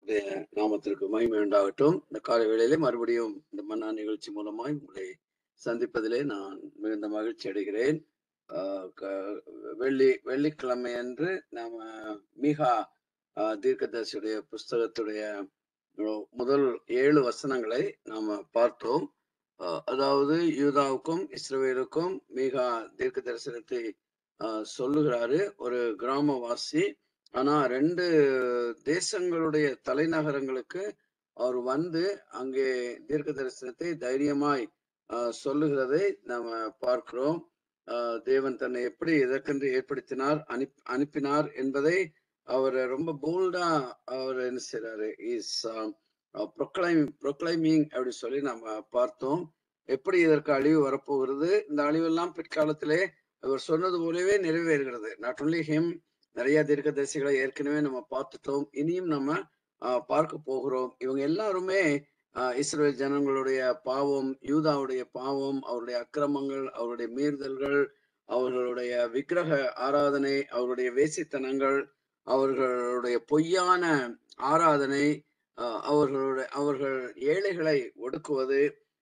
உடைய நாமத்திற்கு மகிமை உண்டாகட்டும் இந்த காலை வேளையிலே மறுபடியும் இந்த மன்னா நிகழ்ச்சி மூலமாய் உங்களை சந்திப்பதிலே நான் மிகுந்த மகிழ்ச்சி அடைகிறேன் ஆஹ் க- வெள்ளி வெள்ளிக்கிழமை அன்று நாம மீகா ஆஹ் தீர்க்கதரிசியுடைய புஸ்தகத்துடைய மு- முதல் ஏழு வசனங்களை நாம பார்த்தோம் ஆஹ் அதாவது யூதாவுக்கும் இஸ்ரவேலுக்கும் மீகா தீர்க்க தரிசனத்தை ஆஹ் சொல்லுகிறாரு ஒரு கிராமவாசி ஆனா ரெண்டு தேசங்களுடைய தலைநகரங்களுக்கு அவர் வந்து அங்கே தீர்க்க தரிசனத்தை தைரியமாய் ஆஹ் சொல்லுகிறதை நாம பார்க்கிறோம் ஆஹ் தேவன் தன்னை எப்படி எதற்கென்று ஏற்படுத்தினார் அனுப் அனுப்பினார் என்பதை அவர் ரொம்ப போல்டா அவர் என்ன செய்றாரு இஸ் ப்ரொக்ளைம் ப்ரொக்ளைமிங் அப்படி சொல்லி நம்ம பார்த்தோம் எப்படி இதற்கு அழிவு வரப்போகிறது இந்த அழிவெல்லாம் பிற்காலத்திலே அவர் சொன்னது போலவே நிறைவேறுகிறது நாட் only ஹிம் நிறைய தீர்க்கதரிசிகளை ஏற்கனவே நம்ம பார்த்துட்டோம் இனியும் நம்ம ஆஹ், பார்க்க போகிறோம் இவங்க எல்லாருமே ஆஹ், இஸ்ரவேல் ஜனங்களுடைய பாவம் யூதாவுடைய பாவம் அவருடைய அக்கிரமங்கள் அவருடைய மீறுதல்கள் அவர்களுடைய விக்கிரக ஆராதனை அவருடைய வேசித்தனங்கள் அவர்களுடைய பொய்யான ஆராதனை ஆஹ், அவர்களுடைய அவர்கள் ஏழைகளை ஒடுக்குவது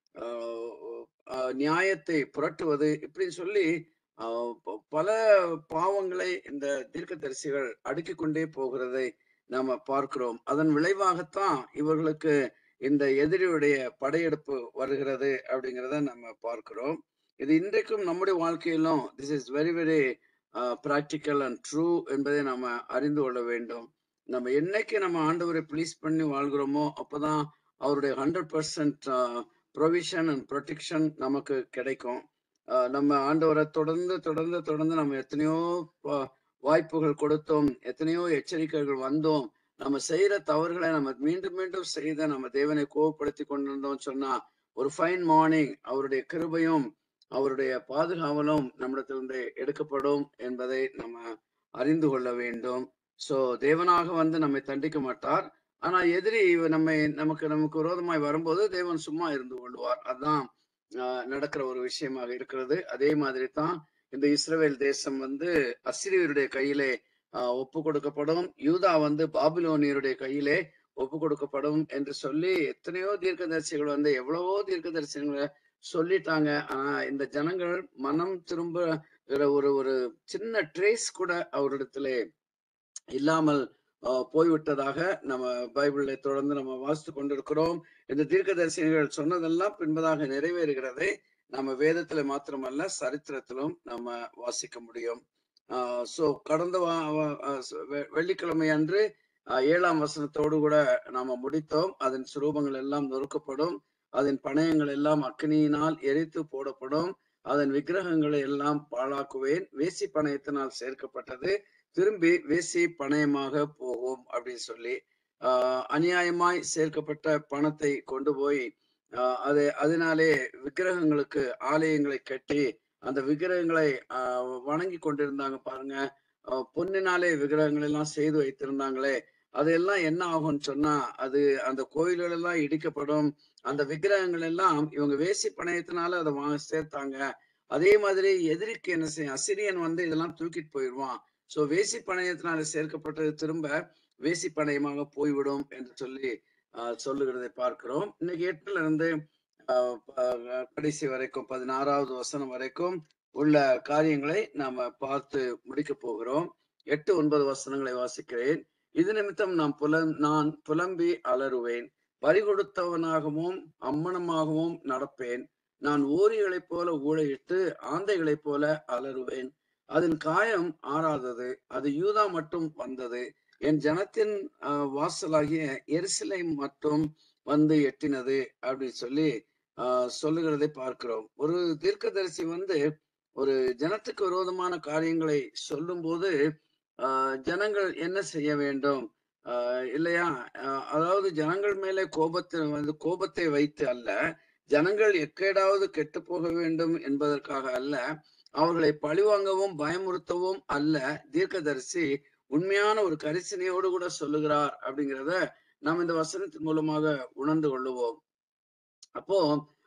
ஆஹ், ஆஹ், நியாயத்தை புரட்டுவது இப்படின்னு சொல்லி ஆஹ், ப- பல பாவங்களை இந்த தீர்க்கதரிசிகள் அடுக்கிக் கொண்டே போகிறதை நாம பார்க்கிறோம் அதன் விளைவாகத்தான் இவர்களுக்கு இந்த எதிரியுடைய படையெடுப்பு வருகிறது அப்படிங்கிறத நம்ம பார்க்கிறோம் இது இன்றைக்கும் நம்முடைய வாழ்க்கையிலும் this is very very practical and true என்பதை நாம அறிந்து கொள்ள வேண்டும் நம்ம என்னைக்கு நம்ம ஆண்டவரை ப்ளீஸ் பண்ணி வாழ்கிறோமோ அப்பதான் அவருடைய hundred percent provision and protection நமக்கு கிடைக்கும் ஆஹ் நம்ம ஆண்டவரை தொடர்ந்து தொடர்ந்து தொடர்ந்து நம்ம எத்தனையோ வா- வாய்ப்புகள் கொடுத்தோம் எத்தனையோ எச்சரிக்கைகள் வந்தோம் நம்ம செய்யற தவறுகளை நம்ம மீண்டும் மீண்டும் செய்த நம்ம தேவனை கோவப்படுத்தி கொண்டிருந்தோம் சொன்னா ஒரு ஃபைன் மார்னிங் அவருடைய கிருபையும் அவருடைய பாதுகாவலும் நம்மிடத்திலிருந்து எடுக்கப்படும் என்பதை நம்ம அறிந்து கொள்ள வேண்டும் சோ தேவனாக வந்து நம்மை தண்டிக்க மாட்டார் ஆனா எதிரி நம்மை நமக்கு நமக்கு விரோதமாய் வரும்போது தேவன் சும்மா இருந்து கொள்வார் அதான் ஆஹ் நடக்கிற ஒரு விஷயமாக இருக்கிறது அதே மாதிரி தான் இந்த இஸ்ரவேல் தேசம் வந்து அசிரியருடைய கையிலே ஆஹ் ஒப்பு கொடுக்கப்படும் யூதா வந்து பாபிலோனியருடைய கையிலே ஒப்பு கொடுக்கப்படும் என்று சொல்லி எத்தனையோ தீர்க்கதரிசிகள் வந்து எவ்வளவோ தீர்க்கதரிசிகளை சொல்லிட்டாங்க ஆனா இந்த ஜனங்கள் மனம் திரும்புகிற ஒரு ஒரு சின்ன ட்ரேஸ் கூட அவரிடத்திலே இல்லாமல் ஆஹ் போய்விட்டதாக நம்ம பைபிளை தொடர்ந்து நம்ம வாசித்து கொண்டிருக்கிறோம் இந்த தீர்க்கதரிசிகள் சொன்னதெல்லாம் பின்பதாக நிறைவேறுகிறதை நம்ம வேதத்துல மாத்திரமல்ல சரித்திரத்திலும் நம்ம வாசிக்க முடியும் ஆஹ் சோ கடந்த வா- வா- ஆஹ் ச- வெ- வெள்ளிக்கிழமை அன்று ஆஹ் ஏழாம் வசனத்தோடு கூட நாம முடித்தோம் அதன் சுரூபங்கள் எல்லாம் நொறுக்கப்படும் அதன் பணயங்கள் எல்லாம் அக்னியினால் எரித்து போடப்படும் அதன் விக்கிரகங்களை எல்லாம் பாழாக்குவேன் வேசி பணயத்தினால் சேர்க்கப்பட்டது திரும்பி வேசி பணயமாக போகும் அப்படின்னு சொல்லி ஆஹ் அநியாயமாய் சேர்க்கப்பட்ட பணத்தை கொண்டு போய் ஆஹ் அது அதனாலே விக்கிரகங்களுக்கு ஆலயங்களை கட்டி அந்த விக்கிரகங்களை ஆஹ் வணங்கி கொண்டிருந்தாங்க பாருங்க ஆஹ் பொன்னினாலே விக்கிரகங்கள் எல்லாம் செய்து வைத்திருந்தாங்களே அதெல்லாம் என்ன ஆகும்னு சொன்னா அது அந்த கோயில்கள் எல்லாம் இடிக்கப்படும் அந்த விக்கிரகங்கள் எல்லாம் இவங்க வேசி பணயத்தினால அதை வாங்க சேர்த்தாங்க அதே மாதிரி எதிரிக்கு என்ன செய்யும் அசிரியன் வந்து இதெல்லாம் தூக்கிட்டு போயிடுவான் சோ வேசி பணயத்தினால சேர்க்கப்பட்டது திரும்ப வேசி பணயமாக போய்விடும் என்று சொல்லி ஆஹ் சொல்லுகிறதை பார்க்கிறோம் இன்னைக்கு எட்டுல இருந்து ஆஹ் ப- கடைசி வரைக்கும் பதினாறாவது வசனம் வரைக்கும் உள்ள காரியங்களை நாம பார்த்து முடிக்க போகிறோம் எட்டு ஒன்பது வசனங்களை வாசிக்கிறேன் இது நிமித்தம் நான் புலம் நான் புலம்பி அலறுவேன் பறி கொடுத்தவனாகவும் அம்மனமாகவும் நடப்பேன் நான் ஓரிகளைப் போல ஊழையிட்டு ஆந்தைகளைப் போல அலறுவேன் அதன் காயம் ஆறாதது அது யூதா மட்டும் வந்தது என் ஜனத்தின் ஆஹ், வாசலாகிய எருசலை மட்டும் வந்து எட்டினது அப்படின்னு சொல்லி ஆஹ், சொல்லுகிறதை பார்க்கிறோம் ஒரு தீர்க்கதரிசி வந்து ஒரு ஜனத்துக்கு விரோதமான காரியங்களை சொல்லும்போது ஆஹ், ஜனங்கள் என்ன செய்ய வேண்டும் ஆஹ், இல்லையா ஆஹ், அதாவது ஜனங்கள் மேலே கோபத்தை வந்து கோபத்தை வைத்து அல்ல ஜனங்கள் எக்கேடாவது கெட்டு போக வேண்டும் என்பதற்காக அல்ல அவர்களை பழிவாங்கவும் பயமுறுத்தவும் அல்ல தீர்க்கதரிசி உண்மையான ஒரு கரிசனையோடு கூட சொல்லுகிறார் அப்படிங்கிறத நாம் இந்த வசனத்தின் மூலமாக உணர்ந்து கொள்ளுவோம் அப்போ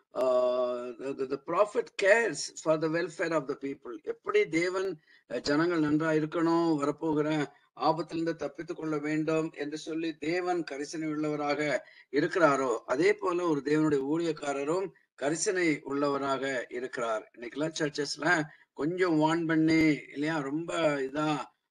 the prophet cares for the welfare of the people எப்படி தேவன் அஹ், ஜனங்கள் நன்றா இருக்கணும் வரப்போகிற ஆபத்திலிருந்து தப்பித்துக் கொள்ள வேண்டும் என்று சொல்லி தேவன் கரிசனை உள்ளவராக இருக்கிறாரோ அதே போல ஒரு தேவனுடைய ஊழியக்காரரும் கரிசனை உள்ளவராக இருக்கிறார் இன்னைக்கெல்லாம் சர்ச்சஸ்ல கொஞ்சம் வான் பண்ணி இல்லையா ரொம்ப இதா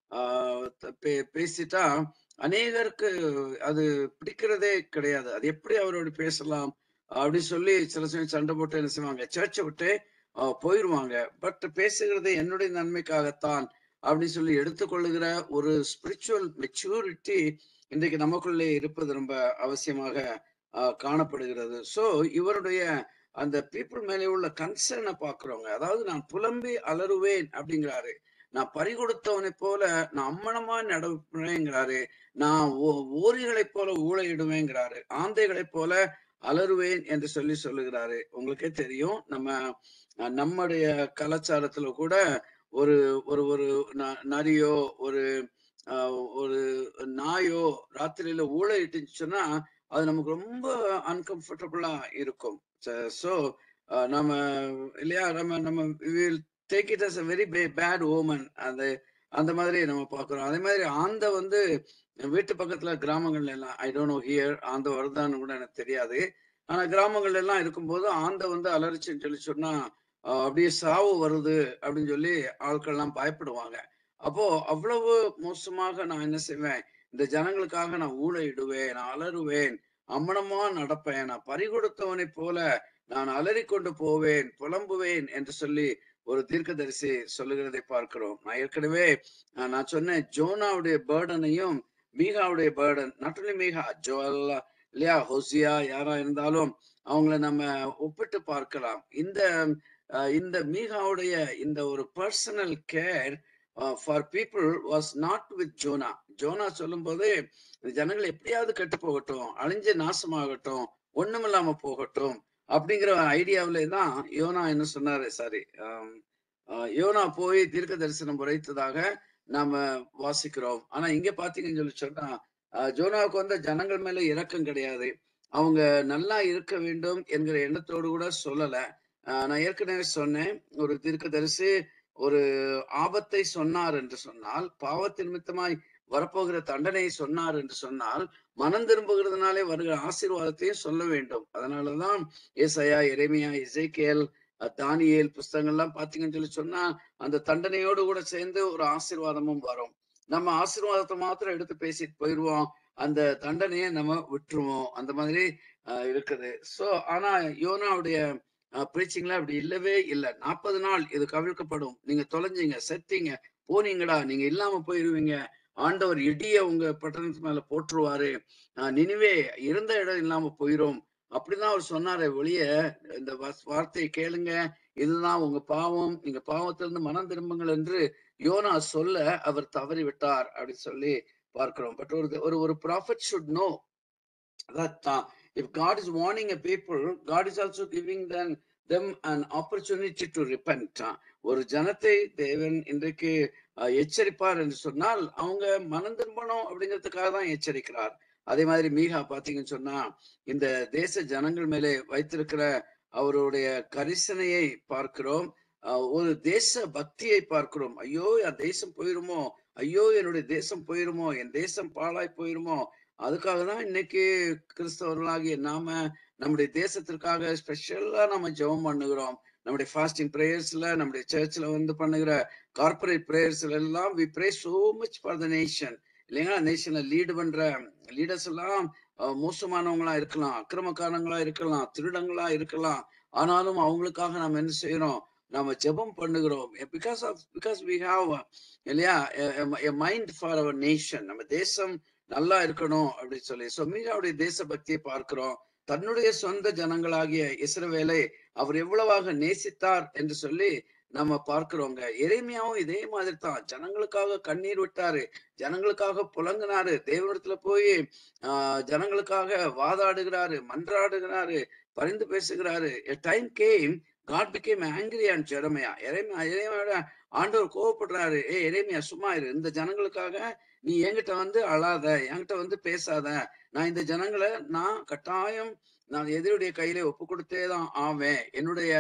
ஆஹ் த- பே- பேசிட்டா அநேகருக்கு அது பிடிக்கிறதே கிடையாது அது எப்படி அவரோட பேசலாம் அப்படி சொல்லி சில சமயம் சண்டை போட்டு என்ன செய்வாங்க சர்ச்சை விட்டு ஆஹ் போயிருவாங்க பட் பேசுகிறது என்னுடைய நன்மைக்காகத்தான் அப்படி சொல்லி எடுத்துக்கொள்ளுகிற ஒரு ஸ்பிரிச்சுவல் மெச்சூரிட்டி இன்றைக்கு நமக்குள்ளே இருப்பது ரொம்ப அவசியமாக ஆஹ் காணப்படுகிறது சோ இவருடைய அந்த பீப்புள் மேலே உள்ள கன்சர்னை பாக்குறவங்க அதாவது நான் புலம்பி அலறுவேன் அப்படிங்கிறாரு நான் பறிகொடுத்தவனை போல நான் அம்மனமா நடப்பேங்கிறாரு நான் ஓ- ஓரிகளைப் போல ஊழையிடுவேங்கிறாரு ஆந்தைகளைப் போல அலறுவேன் என்று சொல்லி சொல்லுகிறாரு உங்களுக்கே தெரியும் நம்ம அஹ், நம்முடைய கலாச்சாரத்துல கூட ஒரு ஒரு ஒரு ந- நரியோ ஒரு ஆஹ், ஒரு நாயோ ராத்திரியில ஊழையிட்டுச்சுன்னா அது நமக்கு ரொம்ப அன்கம்ஃபர்டபுளா இருக்கும் ஸோ நம்ம இல்லையா நம்ம நம்ம will take it as a very bad omen அந்த அந்த மாதிரி நம்ம பார்க்குறோம் அதே மாதிரி ஆந்த வந்து வீட்டு பக்கத்துல கிராமங்கள்ல எல்லாம் ஐ டோன்ட் நோ ஹியர் ஆந்த வருதான்னு கூட எனக்கு தெரியாது ஆனா கிராமங்கள்ல எல்லாம் இருக்கும்போது ஆந்த வந்து அலறிச்சுன்னு சொல்லி சொன்னா ஆஹ் அப்படியே சாவு வருது அப்படின்னு சொல்லி ஆட்கள்லாம் பயப்படுவாங்க அப்போ அவ்வளவு மோசமாக நான் என்ன செய்வேன் இந்த ஜனங்களுக்காக நான் ஊழையிடுவேன் நான் அலறுவேன் அம்மனமா நடப்பேன் நான் பறிகொடுத்தவனைப் போல நான் அலறிக்கொண்டு போவேன் புலம்புவேன் என்று சொல்லி ஒரு தீர்க்கதரிசி சொல்லுகிறதை பார்க்கிறோம் நான் ஏற்கனவே ஆஹ் நான் சொன்னேன் ஜோனாவுடைய பேர்டனையும் மீகாவுடைய burden not only Micah Joel இல்லையா ஹொசியா யாரா இருந்தாலும் அவங்கள நம்ம ஒப்பிட்டு பார்க்கலாம் இந்த ஆஹ் இந்த மீகாவுடைய இந்த ஒரு personal care for people was not with Jonah Jonah சொல்லும்போது இந்த ஜனங்கள் எப்படியாவது கெட்டு போகட்டும் அழிஞ்சு நாசமாகட்டும் ஒண்ணுமில்லாம போகட்டும் அப்படிங்கிற ஐடியாவிலே தான் யோனா என்ன சொன்னாரு சாரி யோனா போய் தீர்க்க தரிசனம் உரைத்ததாக நாம வாசிக்கிறோம் ஆனா இங்க பாத்தீங்கன்னு சொல்லி சொன்னா ஆஹ் ஜோனாவுக்கு வந்து ஜனங்கள் மேல இரக்கம் கிடையாது அவங்க நல்லா இருக்க வேண்டும் என்கிற எண்ணத்தோடு கூட சொல்லல ஆஹ் நான் ஏற்கனவே சொன்னேன் ஒரு தீர்க்கதரிசி ஒரு ஆபத்தை சொன்னார் என்று சொன்னால் பாவத்தின் நிமித்தமாய் வரப்போகிற தண்டனையை சொன்னார் என்று சொன்னால் மனம் திரும்புகிறதுனாலே வருகிற ஆசீர்வாதத்தையும் சொல்ல வேண்டும் அதனாலதான் ஏசையா எரேமியா இசைக்கேல் தானியேல் புஸ்தகங்கள்லாம் பாத்தீங்கன்னு சொல்லி சொன்னா அந்த தண்டனையோடு கூட சேர்ந்து ஒரு ஆசீர்வாதமும் வரும் நம்ம ஆசீர்வாதத்தை மாத்திரம் எடுத்து பேசிட்டு போயிடுவோம் அந்த தண்டனையை நம்ம விட்டுருவோம் அந்த மாதிரி ஆஹ் இருக்குது சோ ஆனா யோனாவுடைய பிரீச்சிங்ல அப்படி இல்லவே இல்லை நாற்பது நாள் இது கவிழ்க்கப்படும் நீங்க தொலைஞ்சீங்க செத்தீங்க போனீங்கடா நீங்க இல்லாம போயிருவீங்க ஆண்டவர் இடிய உங்க பட்டணத்து மேல போட்டுருவாரு ஆஹ் நினைவே இருந்த இடம் இல்லாம போயிரும் அப்படிதான் அவர் சொன்னாரே ஒழிய இந்த வஸ்- வார்த்தையை கேளுங்க இதுதான் உங்க பாவம் நீங்க பாவத்திலிருந்து மனம் திரும்புங்கள் என்று யோனா சொல்ல அவர் தவறி விட்டார் அப்படின்னு சொல்லி பார்க்கிறோம் பட் ஒரு ஒரு ஒரு prophet should know that if God is warning a people, God is also giving them them an opportunity to repent. ஆ, ஒரு ஜனத்தை தேவன் இன்றைக்கு அஹ், எச்சரிப்பார் என்று சொன்னால் அவங்க மனம் திரும்பணும் அப்படிங்கிறதுக்காக தான் எச்சரிக்கிறார் அதே மாதிரி மீகா பாத்தீங்கன்னு சொன்னா இந்த தேச ஜனங்கள் மேலே வைத்திருக்கிற அவருடைய கரிசனையை பார்க்கிறோம் அஹ், ஒரு தேச பக்தியை பார்க்கிறோம் ஐயோ என் தேசம் போயிருமோ ஐயோ என்னுடைய தேசம் போயிருமோ என் தேசம் பாழாய் போயிருமோ அதுக்காக தான் இன்னைக்கு கிறிஸ்தவர்களாகிய நாம நம்முடைய தேசத்திற்காக ஸ்பெஷலா நம்ம ஜெபம் பண்ணுகிறோம் நம்முடைய ஃபாஸ்டிங் ப்ரேயர்ஸ்ல நம்முடைய சர்ச்ல வந்து பண்ணுகிற கார்பரேட் ப்ரேயர்ஸ்ல எல்லாம் we pray so much for the nation இல்லைங்களா நேஷனை லீடு பண்ற லீடர்ஸ் எல்லாம் அஹ், மோசமானவங்களா இருக்கலாம் அக்கிரமக்காரங்களா இருக்கலாம் திருடங்களா இருக்கலாம் ஆனாலும் அவங்களுக்காக நம்ம என்ன செய்யறோம் நாம ஜெபம் பண்ணுகிறோம் because of because we have இல்லையா மைண்ட் ஃபார் அவர் நேஷன் நம்ம தேசம் நல்லா இருக்கணும் அப்படின்னு சொல்லி சோ மீகாவுடைய தேச பக்தியை பார்க்கிறோம் தன்னுடைய சொந்த ஜனங்களாகிய இஸ்ரவேலை அவர் எவ்வளவாக நேசித்தார் என்று சொல்லி நம்ம பார்க்கிறோங்க எரேமியாவும் இதே மாதிரி தான் ஜனங்களுக்காக கண்ணீர் விட்டாரு ஜனங்களுக்காக புலங்கினாரு தேவனிடத்துல போய் ஆஹ் ஜனங்களுக்காக வாதாடுகிறாரு மன்றாடுகிறாரு பரிந்து பேசுகிறாரு time came God became angry and Jeremiah எரேமியா எரேமியாவோட ஆண்டவர் கோவப்படுறாரு ஏ எரேமியா சும்மா இரு இந்த ஜனங்களுக்காக நீ என்கிட்ட வந்து அழாத என்கிட்ட வந்து பேசாத நான் இந்த ஜனங்களை நான் கட்டாயம் நான் எதிரியுடைய கையில ஒப்பு கொடுத்தே தான் ஆவேன் என்னுடைய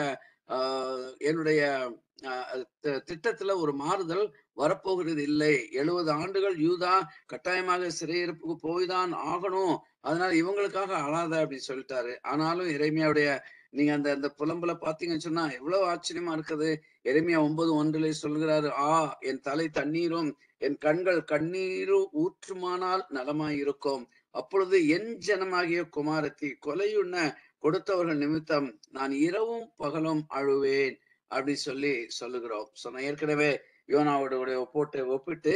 ஆஹ் என்னுடைய ஆஹ் தி- திட்டத்துல ஒரு மாறுதல் வரப்போகிறது இல்லை எழுபது ஆண்டுகள் யூதா கட்டாயமாக சிறையிருப்புக்கு போய்தான் ஆகணும் அதனால இவங்களுக்காக அழாத அப்படின்னு சொல்லிட்டாரு ஆனாலும் இறைமையாவுடைய நீங்க அந்த அந்த புலம்புல பாத்தீங்கன்னு சொன்னா எவ்வளவு ஆச்சரியமா இருக்குது எரேமியா ஒன்பது ஒன்றிலே சொல்கிறாரு ஆ என் தலை தண்ணீரும் என் கண்கள் கண்ணீரும் ஊற்றுமானால் நலமாயிருக்கும் அப்பொழுது என் ஜனமாகிய குமாரத்தி கொலையுண்ண கொடுத்தவர்கள் நிமித்தம் நான் இரவும் பகலும் அழுவேன் அப்படி சொல்லி சொல்லுகிறோம் சொன்ன ஏற்கனவே யோனாவோட போட்டு ஒப்பிட்டு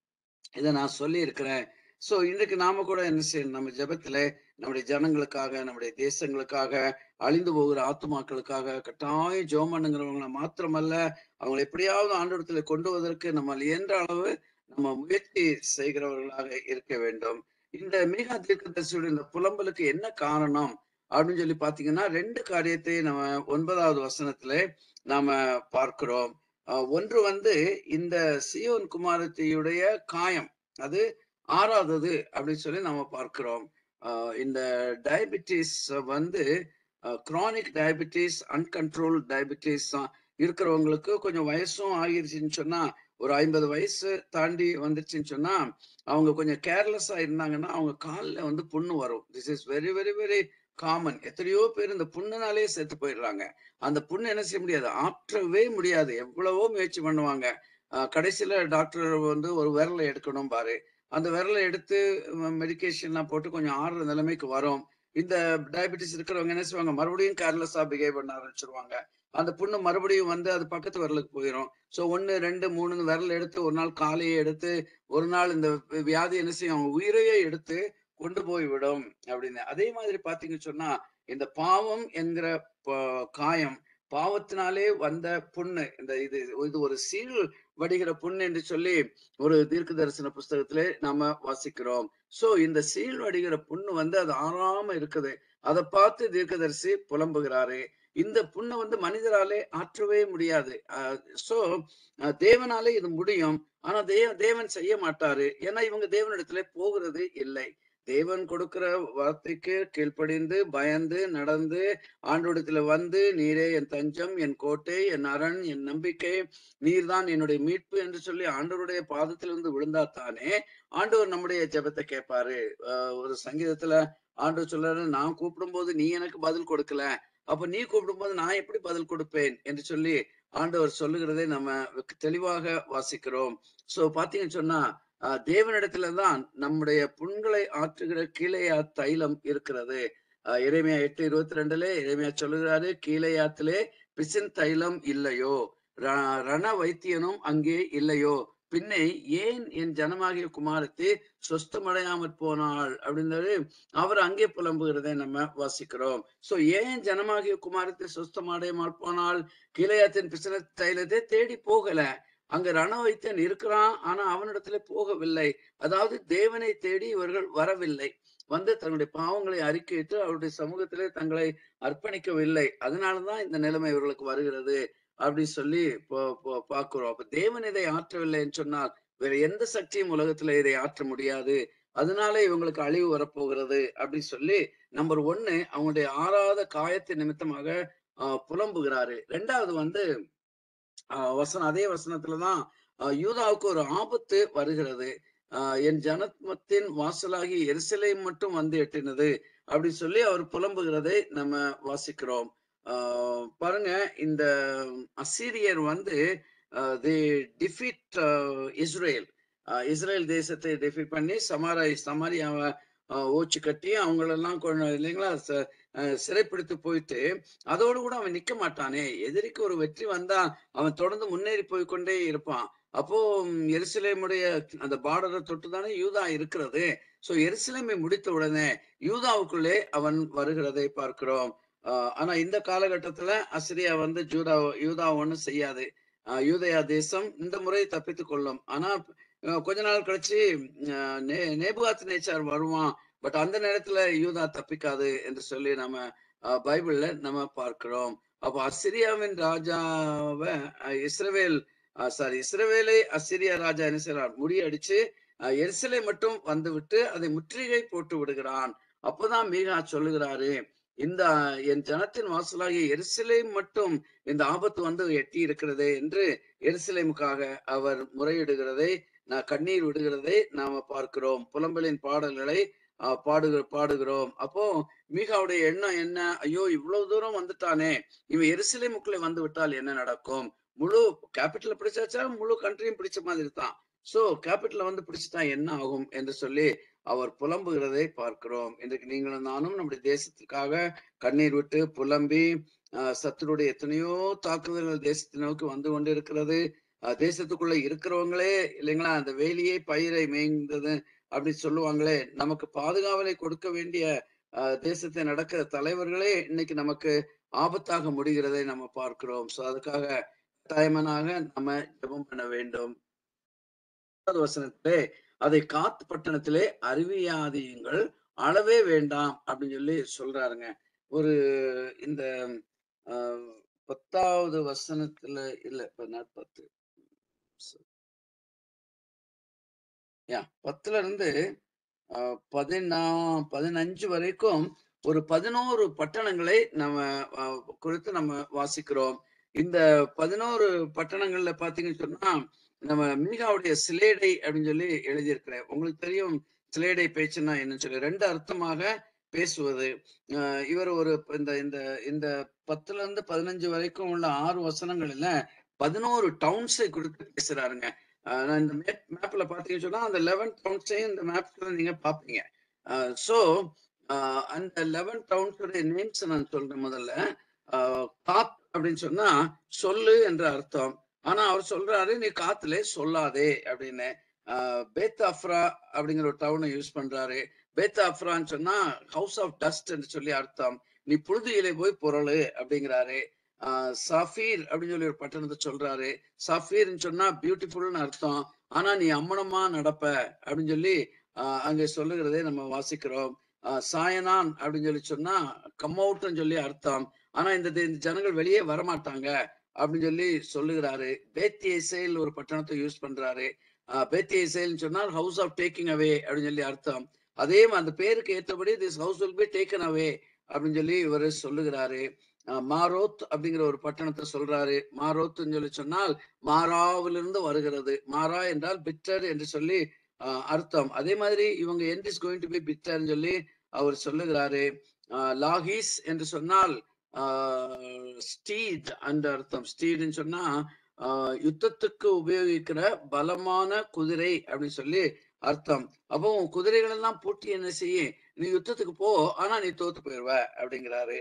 இதை நான் சொல்லி இருக்கிறேன் சோ இன்றைக்கு நாம கூட என்ன செய்யணும் நம்ம ஜெபத்துல நம்முடைய ஜனங்களுக்காக நம்முடைய தேசங்களுக்காக அழிந்து போகிற ஆத்துமாக்களுக்காக கட்டாயம் ஜெபம் பண்ணுங்கிறவங்கள மாத்திரமல்ல அவங்களை எப்படியாவது ஆண்டவரத்துல கொண்டு வருவதற்கு நம்ம இயன்ற அளவு நம்ம முயற்சி செய்கிறவர்களாக இருக்க வேண்டும் இந்த மீகா தீர்க்கதரிசியுடைய இந்த புலம்பலுக்கு என்ன காரணம் அப்படின்னு சொல்லி பாத்தீங்கன்னா ரெண்டு காரியத்தை நம்ம ஒன்பதாவது வசனத்துல நாம பார்க்கிறோம் அஹ் ஒன்று வந்து இந்த சியோன் குமாரத்தியுடைய காயம் அது ஆறாதது அப்படின்னு சொல்லி நம்ம பார்க்கிறோம் அஹ் இந்த டயபிட்டிஸ் வந்து குரானிக் டயபிட்டிஸ் அன்கண்ட்ரோல் டயபிட்டிஸ் இருக்கிறவங்களுக்கு கொஞ்சம் வயசும் ஆகிருச்சுன்னு சொன்னா ஒரு ஐம்பது வயசு தாண்டி வந்துருச்சுன்னு சொன்னா அவங்க கொஞ்சம் கேர்லெஸ்ஸா இருந்தாங்கன்னா அவங்க காலில் வந்து புண்ணு வரும் this is very very very common எத்தனையோ பேர் இந்த புண்ணுனாலே செத்து போயிடுறாங்க அந்த புண்ணு என்ன செய்ய முடியாது ஆற்றவே முடியாது எவ்வளவோ முயற்சி பண்ணுவாங்க அஹ் கடைசியில டாக்டர் வந்து ஒரு விரலை எடுக்கணும் பாரு அந்த விரலை எடுத்து மெடிகேஷன்லாம் போட்டு கொஞ்சம் ஆறுற நிலைமைக்கு வரும் இந்த டயபெட்டிஸ் இருக்கிறவங்க என்ன செய்வாங்க மறுபடியும் கேர்லெஸ்ஸா பிஹேவ் பண்ண ஆரம்பிச்சிருவாங்க அந்த புண்ணு மறுபடியும் வந்து அது பக்கத்து விரலுக்கு போயிடும் ஸோ ஒன்று ரெண்டு மூணு விரல் எடுத்து ஒரு நாள் காலையே எடுத்து ஒரு நாள் இந்த வியாதி என்ன செய்யும் அவங்க உயிரையே எடுத்து கொண்டு போய் விடும் அப்படின்னு அதே மாதிரி பாத்தீங்கன்னு சொன்னா இந்த பாவம் என்கிற ப- காயம் பாவத்தினாலே வந்த புண்ணு இந்த இது இது ஒரு சீல் வடிகிற புண்ணு என்று சொல்லி ஒரு தீர்க்க தரிசன புஸ்தகத்திலே நாம வாசிக்கிறோம் சோ இந்த சீல் வடிகிற புண்ணு வந்து அது ஆறாம இருக்குது அதை பார்த்து தீர்க்கதரிசி புலம்புகிறாரு இந்த புண்ணை வந்து மனிதராலே ஆற்றவே முடியாது சோ தேவனாலே இது முடியும் ஆனா தேவ தேவன் செய்ய மாட்டாரு ஏன்னா இவங்க தேவனிடத்துல போகிறது இல்லை தேவன் கொடுக்கிற வார்த்தைக்கு கீழ்ப்படிந்து பயந்து நடந்து ஆண்டோடத்துல வந்து நீரே என் தஞ்சம் என் கோட்டை என் அரண் என் நம்பிக்கை நீர்தான் என்னுடைய மீட்பு என்று சொல்லி ஆண்டவருடைய பாதத்திலிருந்து விழுந்தா தானே ஆண்டவர் நம்முடைய ஜெபத்தை கேட்பாரு ஆஹ் ஒரு சங்கீதத்துல ஆண்டவர் சொல்றாரு நான் கூப்பிடும்போது நீ எனக்கு பதில் கொடுக்கல அப்ப நீ கூப்பிடும்போது நான் எப்படி பதில் கொடுப்பேன் என்று சொல்லி ஆண்டவர் சொல்லுகிறதை நம்ம தெளிவாக வாசிக்கிறோம் சோ பாத்தீங்கன்னு சொன்னா ஆஹ் தேவனிடத்துல தான் நம்முடைய புண்களை ஆற்றுகிற கீழையா தைலம் இருக்கிறது ஆஹ் இறைமையா எட்டு இருபத்தி ரெண்டுல இறைமையா சொல்லுகிறாரு கீழையாத்திலே பிசின் தைலம் இல்லையோ ர- ரண வைத்தியனும் அங்கே இல்லையோ பின்னை ஏன் என் ஜனமாகிய குமாரத்தை சொஸ்தமடையாமற் போனாள் அப்படின்றது அவர் அங்கே புலம்புகிறதை நம்ம வாசிக்கிறோம் சோ ஏன் ஜனமாகிய குமாரத்தை சொஸ்தமடையாமல் போனால் கீழையாத்தின் பிசின தைலத்தை தேடி போகல அங்க ரண வைத்தியன் இருக்கிறான் ஆனா அவனிடத்துல போகவில்லை அதாவது தேவனை தேடி இவர்கள் வரவில்லை வந்து தன்னுடைய பாவங்களை அறிக்கையிட்டு அவருடைய சமூகத்திலே தங்களை அர்ப்பணிக்கவில்லை அதனாலதான் இந்த நிலைமை இவர்களுக்கு வருகிறது அப்படி சொல்லி பா- பா- பார்க்கிறோம் அப்ப தேவன் இதை ஆற்றவில்லைன்னு சொன்னால் வேற எந்த சக்தியும் உலகத்துல இதை ஆற்ற முடியாது அதனால இவங்களுக்கு அழிவு வரப்போகிறது அப்படி சொல்லி நம்பர் ஒன்னு அவங்களுடைய ஆறாத காயத்தின் நிமித்தமாக ஆஹ் புலம்புகிறாரு ரெண்டாவது வந்து ஆஹ் வசனம் அதே வசனத்துலதான் ஆஹ் யூதாவுக்கு ஒரு ஆபத்து வருகிறது ஆஹ் என் ஜனத்மத்தின் வாசலாகி எரிசலை மட்டும் வந்து எட்டினது அப்படி சொல்லி அவர் புலம்புகிறதை நம்ம வாசிக்கிறோம் ஆஹ் பாருங்க இந்த அசீரியர் வந்து தி டிஃபீட் இஸ்ரேல் இஸ்ரேல் தேசத்தை டிஃபீட் பண்ணி சமாரை சமாரியாவை ஓச்சு கட்டி அவங்களெல்லாம் கொண்டு இல்லைங்களா ச- ஆஹ் சிறைப்பிடித்து போயிட்டு அதோடு கூட அவன் நிக்க மாட்டானே எதிரிக்கு ஒரு வெற்றி வந்தா அவன் தொடர்ந்து முன்னேறி போய் கொண்டே இருப்பான் அப்போ ம், எருசலேமுடைய அந்த பார்டரை தொட்டு தானே யூதா இருக்கிறது சோ எருசலேமை முடித்த உடனே யூதாவுக்குள்ளே அவன் வருகிறதை பார்க்கிறோம் ஆஹ் ஆனா இந்த காலகட்டத்துல அசிரியா வந்து ஜூதா யூதா ஒண்ணும் செய்யாது ஆஹ் யூதயா தேசம் இந்த முறை தப்பித்துக் கொள்ளும் ஆனா ஆஹ் கொஞ்ச நாள் கழிச்சு ஆஹ் நே- நேபுகாத் நேச்சார் வருவான் பட் அந்த நேரத்துல யூதா தப்பிக்காது என்று சொல்லி நம்ம ஆஹ் பைபிள்ல நம்ம பார்க்கிறோம் அப்போ அசிரியாவின் ராஜாவை ஆஹ் இஸ்ரவேல் சாரி இஸ்ரவேலை அசிரியா ராஜா என்ன செய்றார் முறியடிச்சு ஆஹ் எருசலை மட்டும் வந்து விட்டு அதை முற்றுகை போட்டு விடுகிறான் அப்போதான் மீகா சொல்லுகிறாரு இந்த என் ஜனத்தின் வாசலாகிய எருசலேம் மட்டும் இந்த ஆபத்து வந்து எட்டி இருக்கிறதே என்று எருசலேமுக்காக அவர் முறையிடுகிறதை நான் கண்ணீர் விடுகிறதை நாம பார்க்கிறோம் புலம்பலின் பாடல்களை ஆஹ் பாடுகிற பாடுகிறோம் அப்போ மீகாவுடைய எண்ணம் என்ன ஐயோ இவ்வளவு தூரம் வந்துட்டானே இவன் எருசலேமுக்குள்ளே வந்து விட்டால் என்ன நடக்கும் முழு கேபிட்டல பிடிச்சாச்சா முழு கண்ட்ரியும் பிடிச்ச மாதிரி தான் சோ கேபிட்டல வந்து பிடிச்சிட்டா என்ன ஆகும் என்று சொல்லி அவர் புலம்புகிறதை பார்க்கிறோம் இன்றைக்கு நீங்களும் நானும் நம்முடைய தேசத்துக்காக கண்ணீர் விட்டு புலம்பி ஆஹ் சத்துருடைய எத்தனையோ தாக்குதல்கள் தேசத்தை நோக்கி வந்து கொண்டு இருக்கிறது ஆஹ் தேசத்துக்குள்ள இருக்கிறவங்களே இல்லைங்களா அந்த வேலியே பயிரை மேய்ந்தது அப்படி சொல்லுவாங்களே நமக்கு பாதுகாவலை கொடுக்க வேண்டிய ஆஹ் தேசத்தை நடக்கிற தலைவர்களே இன்னைக்கு நமக்கு ஆபத்தாக முடிகிறதை நம்ம பார்க்கிறோம் சோ அதுக்காக கட்டாயமனாக நம்ம ஜெபம் பண்ண வேண்டும் வசனத்திலே அதை காத்து பட்டணத்திலே அறிவியாதியுங்கள் அளவே வேண்டாம் அப்படின்னு சொல்லி சொல்றாருங்க ஒரு இந்த ஆஹ் பத்தாவது வசனத்துல இல்ல இப்ப நாட் பத்து யா பத்துல இருந்து ஆஹ் பதினா பதினஞ்சு வரைக்கும் ஒரு பதினோரு பட்டணங்களை நம்ம ஆஹ் குறித்து நம்ம வாசிக்கிறோம் இந்த பதினோரு பட்டணங்கள்ல பாத்தீங்கன்னு சொன்னா நம்ம மீகாவுடைய சிலேடை அப்படின்னு சொல்லி எழுதியிருக்கிறேன் உங்களுக்கு தெரியும் சிலேடை பேச்சுன்னா என்னன்னு சொல்லி ரெண்டு அர்த்தமாக பேசுவது ஆஹ் இவர் ஒரு இந்த இந்த இந்த பத்துல இருந்து பதினஞ்சு வரைக்கும் உள்ள ஆறு வசனங்கள்ல பதினோரு டவுன்ஸை கொடுத்து பேசுறாருங்க ஆஹ் நான் இந்த மேப் மேப்ல பாத்தீங்கன்னு சொன்னா அந்த லெவன் டவுன்ஸையும் இந்த மேப்ல நீங்க பாப்பீங்க ஸோ அந்த லெவன் டவுன்ஸோட நேம்ஸ் நான் சொல்றேன் முதல்ல ஆஹ் காத் அப்படின்னு சொன்னா சொல்லு என்ற அர்த்தம் ஆனா அவர் சொல்றாரு நீ காத்துல சொல்லாதே அப்படின்னு பேத் அஃப்ரா அப்படிங்கிற ஒரு டவுனை யூஸ் பண்றாரு பேத் அஃப்ரான்னு சொன்னா ஹவுஸ் ஆஃப் டஸ்ட் என்று சொல்லி அர்த்தம் நீ புழுதியிலே போய் பொருள் அப்படிங்கிறாரு ஆஹ் சஃபீர் அப்படின்னு சொல்லி ஒரு பட்டணத்தை சொல்றாரு சஃபீர்னு சொன்னா பியூட்டிஃபுல்னு அர்த்தம் ஆனா நீ அம்மனமா நடப்ப அப்படின்னு சொல்லி ஆஹ் அங்க சொல்லுகிறதே நம்ம வாசிக்கிறோம் ஆஹ் சாயனான் அப்படின்னு சொல்லி சொன்னா கம் அவுட்னு சொல்லி அர்த்தம் ஆனா இந்த இந்த ஜனங்கள் வெளியே வரமாட்டாங்க அப்படின்னு சொல்லி சொல்லுகிறாரு பேத்திய இசைல் ஒரு பட்டணத்தை யூஸ் பண்றாரு பேத்திய இசைல்னு சொன்னால் ஹவுஸ் ஆஃப் டேக்கிங் அவே அப்படின்னு சொல்லி அர்த்தம் அதே அந்த பேருக்கு ஏற்றபடி this house will be taken away அப்படின்னு சொல்லி இவர் சொல்லுகிறாரு மாரோத் அப்படிங்கிற ஒரு பட்டணத்தை சொல்றாரு மாரோத்னு சொல்லி சொன்னால் மாறாவிலிருந்து வருகிறது மாறா என்றால் பிட்டர் என்று சொல்லி அர்த்தம் அதே மாதிரி இவங்க end is going to be பிட்டர்னு சொல்லி அவர் சொல்லுகிறாரு லாகிஸ் என்று சொன்னால் ஸ்டீட் அந்த அர்த்தம் ஸ்டீட்னு சொன்னா யுத்தத்துக்கு உபயோகிக்கிற பலமான குதிரை அப்படின்னு சொல்லி அர்த்தம் அப்போ குதிரைகள் எல்லாம் பூட்டி என்ன செய்ய நீ யுத்தத்துக்கு போ ஆனா நீ தோத்து போயிடுவ அப்படிங்கிறாரு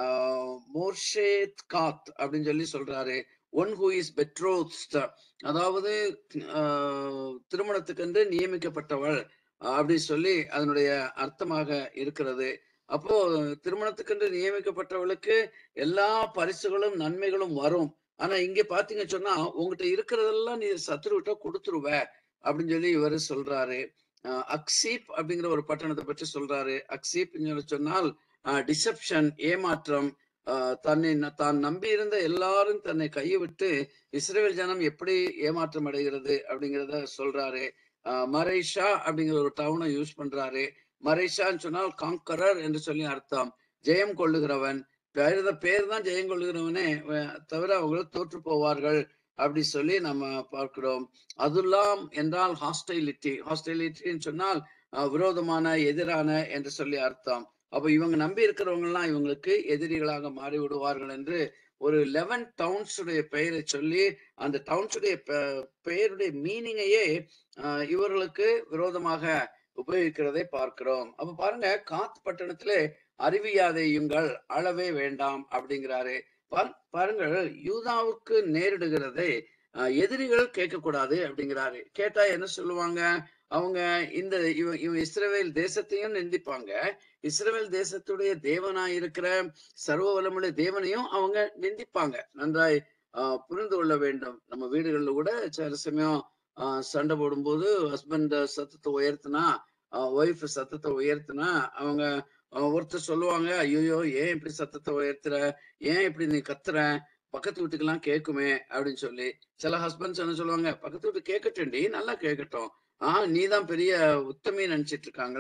மோர்ஷேத் காத் அப்படின்னு சொல்லி சொல்றாரு ஒன் ஹூ இஸ் பெட்ரோஸ்ட் அதாவது திருமணத்துக்கென்று நியமிக்கப்பட்டவள் அப்படி சொல்லி அதனுடைய அர்த்தமாக இருக்கிறது அப்போ திருமணத்துக்கென்று நியமிக்கப்பட்டவளுக்கு எல்லா பரிசுகளும் நன்மைகளும் வரும் ஆனா இங்க பாத்தீங்க சொன்னா உங்ககிட்ட இருக்கிறதெல்லாம் நீ சத்துருவிட்ட கொடுத்துருவ அப்படின்னு சொல்லி இவர் சொல்றாரு அக்சீப் அப்படிங்கிற ஒரு பட்டணத்தை பற்றி சொல்றாரு அக்சீப் சொன்னால் டிசப்ஷன் ஏமாற்றம் தன்னை தான் நம்பி இருந்த எல்லாரும் தன்னை கையை விட்டு இஸ்ரேல் ஜனம் எப்படி ஏமாற்றம் அடைகிறது அப்படிங்கிறத சொல்றாரு மரைஷா அப்படிங்கிற ஒரு டவுனை யூஸ் பண்றாரு மரைஷான்னு சொன்னால் காங்கரர் என்று சொல்லி அர்த்தம் ஜெயம் கொள்ளுகிறவன் பேர் பேர் தான் ஜெயம் கொள்ளுகிறவனே தவிர அவங்க தோற்று போவார்கள் அப்படி சொல்லி நம்ம பார்க்கிறோம் அதுல்லாம் என்றால் ஹாஸ்டைலிட்டி ஹாஸ்டைலிட்டின்னு சொன்னால் விரோதமான எதிரான என்று சொல்லி அர்த்தம் அப்ப இவங்க நம்பி இருக்கிறவங்க எல்லாம் இவங்களுக்கு எதிரிகளாக மாறி விடுவார்கள் என்று ஒரு லெவன் டவுன்ஸுடைய பெயரை சொல்லி அந்த டவுன்ஸுடைய பெயருடைய மீனிங்கையே இவர்களுக்கு விரோதமாக உபயோகிக்கிறதை பார்க்கிறோம் அப்ப பாருங்க காத் பட்டணத்துல அறிவியாதையுங்கள் அளவே வேண்டாம் அப்படிங்கிறாரு பாருங்கள் யூதாவுக்கு நேரிடுகிறதை எதிரிகள் கேட்கக்கூடாது அப்படிங்கிறாரு கேட்டா என்ன சொல்லுவாங்க அவங்க இந்த இவ இவன் இஸ்ரேல் தேசத்தையும் நிந்திப்பாங்க இஸ்ரேல் தேசத்துடைய தேவனாய் இருக்கிற சர்வ வளமுடைய தேவனையும் அவங்க நிந்திப்பாங்க நன்றாய் ஆஹ் புரிந்து கொள்ள வேண்டும் நம்ம வீடுகள்ல கூட சில சமயம் ஆஹ் சண்டை போடும்போது ஹஸ்பண்ட் சத்தத்தை உயர்த்தினா ஒய்ஃப் சத்தத்தை உயர்த்தினா அவங்க ஒருத்தர் சொல்லுவாங்க ஐயோ ஏன் இப்படி சத்தத்தை உயர்த்துற ஏன் இப்படி நீ கத்துற பக்கத்து வீட்டுக்கெல்லாம் கேட்குமே அப்படின்னு சொல்லி சில ஹஸ்பண்ட்ஸ் என்ன சொல்லுவாங்க பக்கத்து வீட்டு கேட்கட்டும்டி நல்லா கேட்கட்டும் ஆஹ் நீ தான் பெரிய உத்தமி நினைச்சிட்டு இருக்காங்களே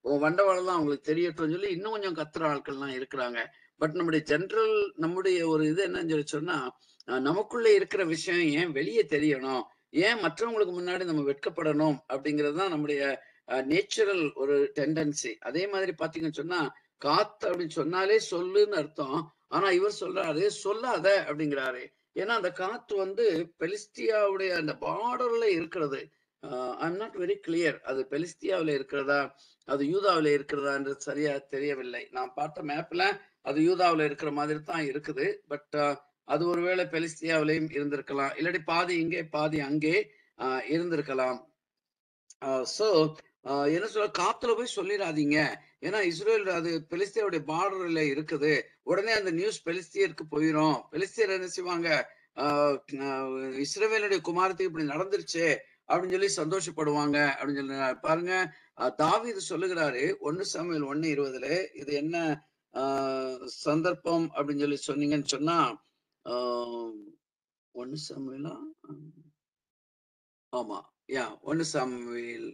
உன் வண்டவாளம் அவங்களுக்கு தெரியட்டும் சொல்லி இன்னும் கொஞ்சம் கத்துற ஆட்கள்லாம் இருக்கிறாங்க பட் நம்முடைய ஜென்ரல் நம்முடைய ஒரு இது என்னன்னு சொல்லி சொன்னா அஹ் நமக்குள்ள இருக்கிற விஷயம் ஏன் வெளியே தெரியணும் ஏன் மற்றவங்களுக்கு முன்னாடி நம்ம வெட்கப்படணும் அப்படிங்கிறது தான் நம்முடைய நேச்சுரல் ஒரு டெண்டன்சி அதே மாதிரி பாத்தீங்கன்னு சொன்னா காத்து அப்படின்னு சொன்னாலே சொல்லுன்னு அர்த்தம் ஆனா இவர் சொல்றாரு சொல்லாத அப்படிங்கிறாரு ஏன்னா அந்த காத்து வந்து பெலிஸ்தியாவுடைய அந்த பார்டர்ல இருக்கிறது ஐம் நாட் வெரி கிளியர் அது பெலிஸ்தியாவில இருக்கிறதா அது யூதாவில இருக்கிறதா என்று சரியா தெரியவில்லை நான் பார்த்த மேப்ல அது யூதாவில இருக்கிற மாதிரி தான் இருக்குது பட் அது ஒருவேளை பெலிஸ்தியாவிலையும் இருந்திருக்கலாம் இல்லாட்டி பாதி இங்கே பாதி அங்கே ஆஹ் இருந்திருக்கலாம் சோ என்ன சொல்ல காத்துல போய் சொல்லிடாதீங்க ஏன்னா இஸ்ரேல் அது பெலிஸ்தியாவுடைய பார்டர்ல இருக்குது உடனே அந்த நியூஸ் பெலிஸ்தியருக்கு போயிடும் பெலிஸ்தியர் என்ன செய்வாங்க ஆஹ் ஆஹ் இஸ்ரேவேலுடைய குமாரத்துக்கு இப்படி நடந்துருச்சு அப்படின்னு சொல்லி சந்தோஷப்படுவாங்க அப்படின்னு சொல்லி பாருங்க ஆஹ் தாவீது சொல்லுகிறாரு ஒன்னு சமையல் ஒன்னு இருபதுல இது என்ன ஆஹ் சந்தர்ப்பம் அப்படின்னு சொல்லி சொன்னீங்கன்னு சொன்னா ஆஹ் ஒன்னு சமையலா ஆமா யா ஒன்னு சமையல்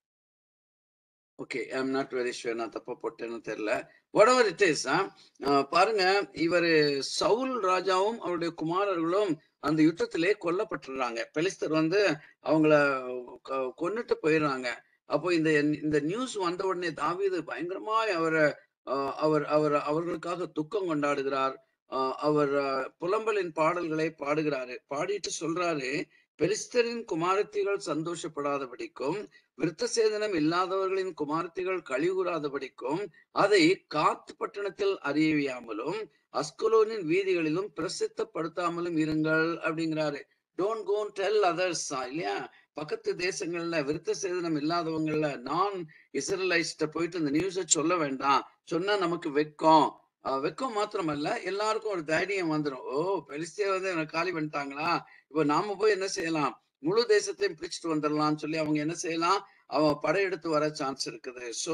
okay I'm not very sure நான் தப்பா போட்டேன்னு தெரியல வாட் எவர் இட் இஸ் பாருங்க இவர் சவுல் ராஜாவும் அவருடைய குமாரர்களும் அந்த யுத்தத்திலே கொல்லப்பட்டுறாங்க பெலிஸ்தர் வந்து அவங்கள கொ- கொன்னுட்டு போயிடுறாங்க அப்போ இந்த இந்த நியூஸ் வந்த உடனே தாவீது பயங்கரமாய் அவரை ஆஹ் அவர் அவர் அவர்களுக்காக துக்கம் கொண்டாடுகிறார் ஆஹ் அவர் ஆஹ் புலம்பலின் பாடல்களை பாடுகிறாரு பாடிட்டு சொல்றாரு பெலிஸ்தரின் குமாரத்திகள் சந்தோஷப்படாதபடிக்கும் விருத்த சேதனம் இல்லாதவர்களின் குமாரத்திகள் கழிவுறாதபடிக்கும் அதை காத்து பட்டணத்தில் அறியாமலும் அஸ்கலோனின் வீதிகளிலும் பிரசித்தப்படுத்தாமலும் இருங்கள் அப்படிங்கிறாரு டோன்ட் கோன் டெல் அதர்ஸ் இல்லையா பக்கத்து தேசங்கள்ல விருத்த சேதனம் இல்லாதவங்கள்ல நான் இஸ்ரலைஸ்ட போயிட்டு இந்த நியூஸ சொல்ல வேண்டாம் சொன்னா நமக்கு வெக்கம் ஆஹ் வெக்கம் மாத்திரமல்ல எல்லாருக்கும் ஒரு தைரியம் வந்துடும் ஓ பெலிஸ்தியா வந்து எனக்கு காலி பண்ணிட்டாங்களா இப்ப நாம போய் என்ன செய்யலாம் முழு தேசத்தையும் பிடிச்சிட்டு வந்துடலாம்னு சொல்லி அவங்க என்ன செய்யலாம் அவன் படையெடுத்து வர சான்ஸ் இருக்குது ஸோ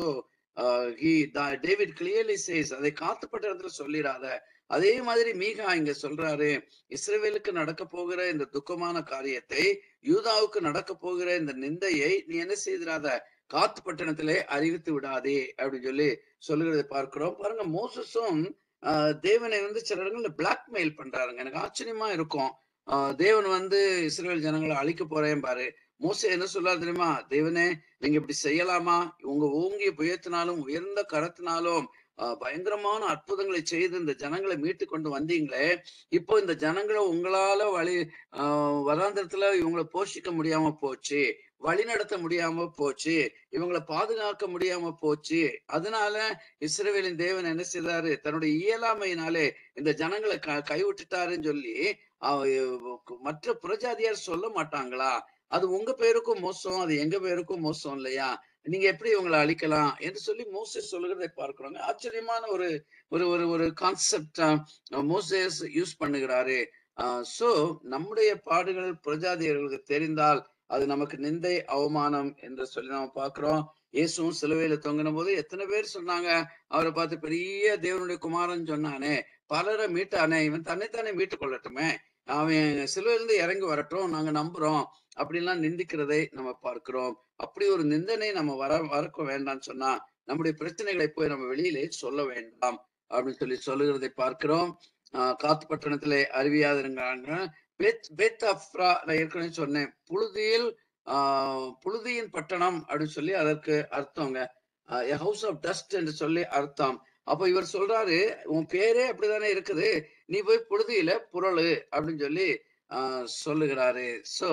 டேவிட் கிளியர்லி சேஸ் அதை காத்துப்பட்ட இடத்துல சொல்லிடாத அதே மாதிரி மீகா இங்க சொல்றாரு இஸ்ரேவேலுக்கு நடக்க போகிற இந்த துக்கமான காரியத்தை யூதாவுக்கு நடக்க போகிற இந்த நிந்தையை நீ என்ன செய்திராத காத்து பட்டணத்திலே அறிவித்து விடாதே அப்படின்னு சொல்லி சொல்லுகிறதை பார்க்கிறோம் பாருங்க மோசஸும் ஆஹ் தேவனை வந்து சில இடங்கள்ல பிளாக்மெயில் பண்றாருங்க எனக்கு ஆச்சரியமா இருக்கும் ஆஹ் தேவன் வந்து இஸ்ரேல் ஜனங்களை அழிக்க போறேன் பாரு மோசே என்ன சொல்லாரு தெரியுமா தேவனே நீங்க இப்படி செய்யலாமா உங்க ஓங்கிய புயத்தினாலும் உயர்ந்த கரத்தினாலும் ஆஹ் பயங்கரமான அற்புதங்களை செய்து இந்த ஜனங்களை மீட்டு கொண்டு வந்தீங்களே இப்போ இந்த ஜனங்களை உங்களால வழி ஆஹ் வராந்திரத்துல இவங்களை போஷிக்க முடியாம போச்சு வழி நடத்த முடியாம போச்சு இவங்களை பாதுகாக்க முடியாம போச்சு அதனால இஸ்ரவேலின் தேவன் என்ன செய்தாரு தன்னுடைய இயலாமையினாலே இந்த ஜனங்களை க கைவிட்டுட்டாருன்னு சொல்லி அவ- மற்ற புறஜாதியார் சொல்ல மாட்டாங்களா அது உங்க பேருக்கும் மோசம் அது எங்க பேருக்கும் மோசம் இல்லையா நீங்க எப்படி இவங்களை அழிக்கலாம் என்று சொல்லி மோசஸ் சொல்லுகிறதை பார்க்கிறோங்க ஆச்சரியமான ஒரு ஒரு ஒரு ஒரு கான்செப்ட் மோசஸ் யூஸ் பண்ணுகிறாரு சோ நம்முடைய பாடுகள் புரஜாதியர்களுக்கு தெரிந்தால் அது நமக்கு நிந்தை அவமானம் என்று சொல்லி நாம பார்க்கிறோம் இயேசுவும் சிலுவையில தொங்கின போது எத்தனை பேர் சொன்னாங்க அவரை பார்த்து பெரிய தேவனுடைய குமாரன் சொன்னானே பலரை மீட்டானே இவன் தன்னைத்தானே மீட்டுக் கொள்ளட்டுமே அவன் சிலுவையிலிருந்து இறங்கி வரட்டும் நாங்க நம்புறோம் அப்படின்லாம் நிந்திக்கிறதை நம்ம பார்க்கிறோம் அப்படி ஒரு நிந்தனை நம்ம வர வரக்க வேண்டாம்னு சொன்னா நம்முடைய பிரச்சனைகளை போய் நம்ம வெளியிலே சொல்ல வேண்டாம் அப்படின்னு சொல்லி சொல்லுகிறதை பார்க்கிறோம் ஆஹ் காத்து பட்டணத்திலே அறிவியாதிருங்கிறாங்க பெத் பெத் அப்ரா நான் ஏற்கனவே சொன்னேன் புழுதியில் ஆஹ் புழுதியின் பட்டணம் அப்படின்னு சொல்லி அதற்கு அர்த்தங்க ஹவுஸ் ஆஃப் டஸ்ட் என்று சொல்லி அர்த்தம் அப்ப இவர் சொல்றாரு உன் பேரே அப்படிதானே இருக்குது நீ போய் புழுதியில புரளு அப்படின்னு சொல்லி ஆஹ் சொல்லுகிறாரு சோ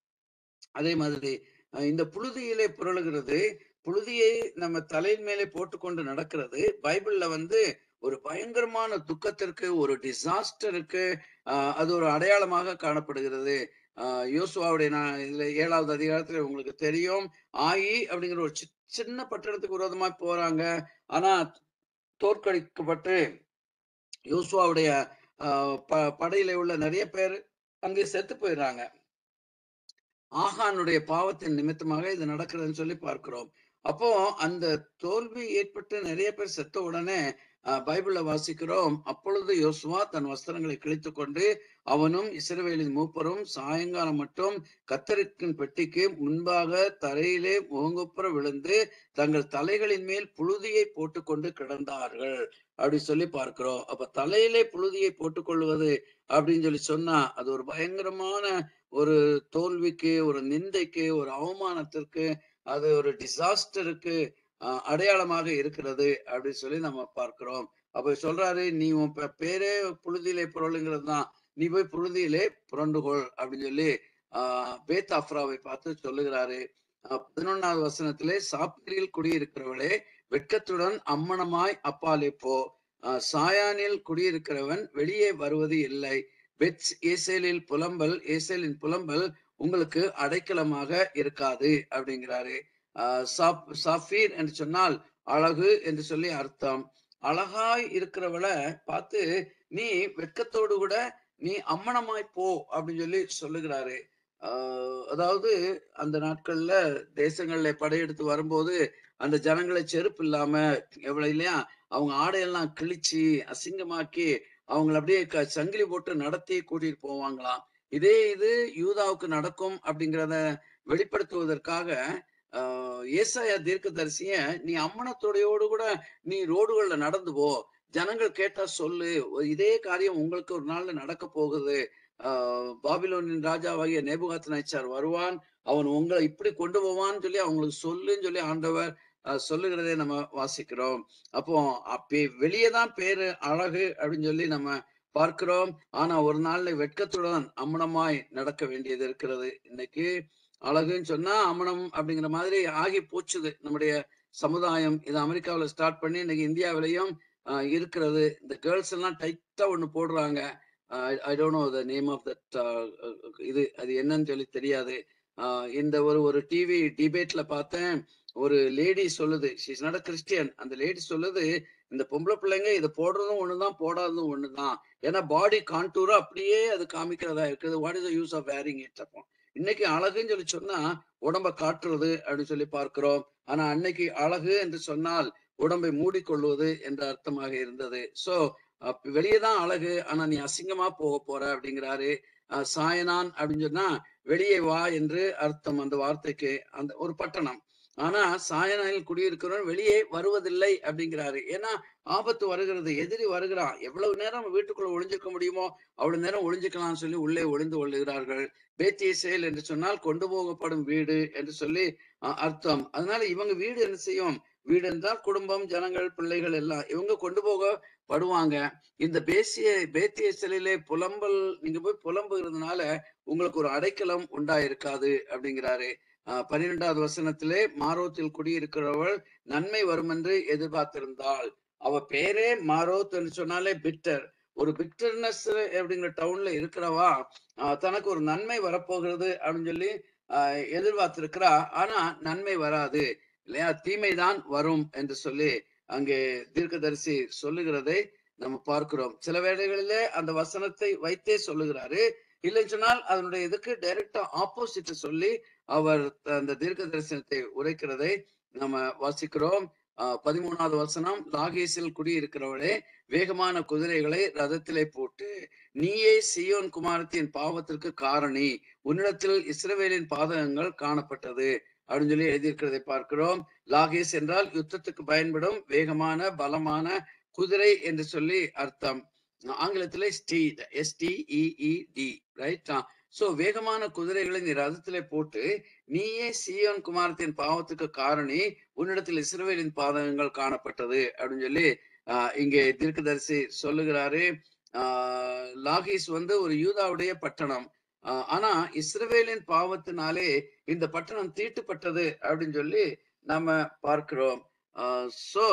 அதே மாதிரி அஹ் இந்த புழுதியிலே புரளுகிறது புழுதியை நம்ம தலையின் மேலே போட்டுக்கொண்டு நடக்கிறது பைபிள்ல வந்து ஒரு பயங்கரமான துக்கத்திற்கு ஒரு டிசாஸ்டருக்கு ஆஹ் அது ஒரு அடையாளமாக காணப்படுகிறது ஆஹ் யோசுவாவுடைய நான் இதுல ஏழாவது அதிகாரத்துல உங்களுக்கு தெரியும் ஆயி அப்படிங்கிற ஒரு சி- சின்ன பட்டணத்துக்கு விரோதமா போறாங்க ஆனா தோற்கடிக்கப்பட்டு யோசுவாவுடைய ஆஹ் ப- படையில உள்ள நிறைய பேர் அங்கே செத்து போயிடுறாங்க ஆகானுடைய பாவத்தின் நிமித்தமாக இது நடக்கிறதுன்னு சொல்லி பார்க்கிறோம் அப்போ அந்த தோல்வி ஏற்பட்டு நிறைய பேர் செத்த உடனே அஹ், பைபிள்ல வாசிக்கிறோம் அப்பொழுது யோசுவா தன் வஸ்திரங்களை கிழித்துக் கொண்டு அவனும் இஸ்ரவேலின் மூப்பரும் சாயங்காலம் மட்டும் கத்தரிக்கின் பெட்டிக்கு முன்பாக தரையிலே முகங்குப்புற விழுந்து தங்கள் தலைகளின் மேல் புழுதியை போட்டுக்கொண்டு கிடந்தார்கள் அப்படி சொல்லி பார்க்கிறோம் அப்ப தலையிலே புழுதியை போட்டுக்கொள்வது அப்படின்னு சொல்லி சொன்னா அது ஒரு பயங்கரமான ஒரு தோல்விக்கு ஒரு நிந்தைக்கு ஒரு அவமானத்திற்கு அது ஒரு டிசாஸ்டருக்கு அடையாளமாக இருக்கிறது அப்படின்னு சொல்லி நம்ம பார்க்கிறோம் அப்ப சொல்றாரு நீ உன் பே- பேரே புழுதியிலே புரளுங்கிறது தான் நீ போய் புழுதியிலே புரண்டுகொள் அப்படின்னு சொல்லி ஆஹ் பேத் அஃப்ராவை பார்த்து சொல்லுகிறாரு ஆஹ் பதினொன்னாவது வசனத்திலே சாப்பிரில் குடியிருக்கிறவளே வெட்கத்துடன் அம்மனமாய் அப்பாலே போ ஆஹ் சாயானில் குடியிருக்கிறவன் வெளியே வருவது இல்லை பெட்ஸ் ஏசேலில் புலம்பல் ஏசேலின் புலம்பல் உங்களுக்கு அடைக்கலமாக இருக்காது அப்படிங்கிறாரு ஆஹ் சாப் சாஃபீர் என்று சொன்னால் அழகு என்று சொல்லி அர்த்தம் அழகாய் இருக்கிறவளை பார்த்து நீ வெட்கத்தோடு கூட நீ அம்மனமாய் போ அப்படின்னு சொல்லி சொல்லுகிறாரு ஆஹ் அதாவது அந்த நாட்கள்ல தேசங்கள்ல படையெடுத்து வரும்போது அந்த ஜனங்களை செருப்பு இல்லாம எவ்வளவு இல்லையா அவங்க ஆடையெல்லாம் கிழிச்சு அசிங்கமாக்கி அவங்கள அப்படியே க- சங்கிலி போட்டு நடத்தி கூட்டிட்டு போவாங்களாம் இதே இது யூதாவுக்கு நடக்கும் அப்படிங்கிறத வெளிப்படுத்துவதற்காக ஆஹ் ஏசாயா தீர்க்கதரிசிய நீ அம்மனத்தோடையோடு கூட நீ ரோடுகள்ல நடந்து போ ஜனங்கள் கேட்டா சொல்லு இதே காரியம் உங்களுக்கு ஒரு நாள்ல நடக்க போகுது ஆஹ் பாபிலோனின் ராஜாவாகிய நேபுகாத் நைச்சார் வருவான் அவன் உங்களை இப்படி கொண்டு போவான்னு சொல்லி அவங்களுக்கு சொல்லுன்னு சொல்லி ஆண்டவர் ஆஹ் சொல்லுகிறதை நம்ம வாசிக்கிறோம் அப்போ அப்பே வெளியே தான் பேரு அழகு அப்படின்னு சொல்லி நம்ம பார்க்கிறோம் ஆனா ஒரு நாள்ல வெட்கத்துடன் அம்மனமாய் நடக்க வேண்டியது இருக்கிறது இன்னைக்கு அழகுன்னு சொன்னா அம்மனம் அப்படிங்கிற மாதிரி ஆகி போச்சுது நம்முடைய சமுதாயம் இது அமெரிக்காவுல ஸ்டார்ட் பண்ணி இன்னைக்கு இந்தியாவிலையும் ஆஹ் இருக்கிறது இந்த கேர்ள்ஸ் எல்லாம் டைட்டா ஒண்ணு போடுறாங்க I don't know the name of that இது அது என்னன்னு சொல்லி தெரியாது ஆஹ் இந்த ஒரு ஒரு டிவி டிபேட்ல பார்த்தேன் ஒரு லேடி சொல்லுது ஷீஸ் நாட் கிறிஸ்டியன் அந்த லேடி சொல்லுது இந்த பொம்பளை பிள்ளைங்க இதை போடுறதும் ஒண்ணுதான் போடாததும் ஒண்ணுதான் ஏன்னா பாடி கான்டூரா அப்படியே அது காமிக்கிறதா இருக்குது what is use of wearing it அப்போ இன்னைக்கு அழகுன்னு சொல்லி சொன்னா உடம்ப காட்டுறது அப்படின்னு சொல்லி பார்க்கிறோம் ஆனா அன்னைக்கு அழகு என்று சொன்னால் உடம்பை மூடிக்கொள்வது என்ற அர்த்தமாக இருந்தது சோ வெளியே தான் அழகு ஆனா நீ அசிங்கமா போக போற அப்படிங்கிறாரு அஹ் சாயனான் அப்படின்னு சொன்னா வெளியே வா என்று அர்த்தம் அந்த வார்த்தைக்கு அந்த ஒரு பட்டணம் ஆனா சாயனாயில் குடியிருக்கிறவன் வெளியே வருவதில்லை அப்படிங்கிறாரு ஏன்னா ஆபத்து வருகிறது எதிரி வருகிறான் எவ்வளவு நேரம் நம்ம வீட்டுக்குள்ள ஒளிஞ்சுக்க முடியுமோ அவ்வளவு நேரம் ஒளிஞ்சுக்கலாம்னு சொல்லி உள்ளே ஒளிந்து கொள்ளுகிறார்கள் பேத்திய செயல் என்று சொன்னால் கொண்டு போகப்படும் வீடு என்று சொல்லி அஹ், அர்த்தம் அதனால இவங்க வீடு என்ன செய்யும் வீடு என்றால் குடும்பம் ஜனங்கள் பிள்ளைகள் எல்லாம் இவங்க கொண்டு போகப்படுவாங்க இந்த பேசிய பேத்திய சிலையிலே புலம்பல் நீங்க போய் புலம்புகிறதுனால உங்களுக்கு ஒரு அடைக்கலம் உண்டாயிருக்காது அப்படிங்கிறாரு ஆஹ் பன்னிரெண்டாவது வசனத்திலே மாரோத்தில் குடியிருக்கிறவள் நன்மை வரும் என்று எதிர்பார்த்திருந்தாள் அவ பேரே மாரோத் என்று சொன்னாலே பிட்டர் ஒரு பிட்டர்னஸ் அப்படிங்கிற டவுன்ல இருக்கிறவா ஆஹ் தனக்கு ஒரு நன்மை வரப்போகிறது அப்படின்னு சொல்லி ஆஹ் எதிர்பார்த்திருக்கிறா ஆனா நன்மை வராது இல்லையா தீமைதான் வரும் என்று சொல்லி அங்கே தீர்க்கதரிசி சொல்லுகிறதை நம்ம பார்க்கிறோம் சில வேளைகளிலே அந்த வசனத்தை வைத்தே சொல்லுகிறாரு இல்லைன்னு சொன்னால் அதனுடைய இதுக்கு டைரக்டா ஆப்போசிட் சொல்லி அவர் அந்த தீர்க்க தரிசனத்தை உரைக்கிறதை நம்ம வாசிக்கிறோம் ஆஹ் பதிமூணாவது வசனம் லாகேசில் குடியிருக்கிறவளே வேகமான குதிரைகளை ரதத்திலே போட்டு நீயே சியோன் குமாரத்தின் பாவத்திற்கு காரணி உன்னிடத்தில் இஸ்ரவேலின் பாதகங்கள் காணப்பட்டது அப்படின்னு சொல்லி எழுதியிருக்கிறதை பார்க்கிறோம் லாகேஸ் என்றால் யுத்தத்துக்கு பயன்படும் வேகமான பலமான குதிரை என்று சொல்லி அர்த்தம் ஆங்கிலத்திலே ஸ்டீட் எஸ்டிஇஇடி ரைட் சோ வேகமான குதிரைகளை நீ ரதத்திலே போட்டு நீயே சீயோன் குமாரத்தின் பாவத்துக்கு காரணி உன்னிடத்தில் இஸ்ரவேலின் பாதகங்கள் காணப்பட்டது அப்படின்னு சொல்லி ஆஹ் இங்கே தீர்க்கதரிசி சொல்லுகிறாரு ஆஹ் லாகிஸ் வந்து ஒரு யூதாவுடைய பட்டணம் ஆஹ் ஆனா இஸ்ரவேலின் பாவத்தினாலே இந்த பட்டணம் தீட்டுப்பட்டது அப்படின்னு சொல்லி நம்ம பார்க்கிறோம் சோ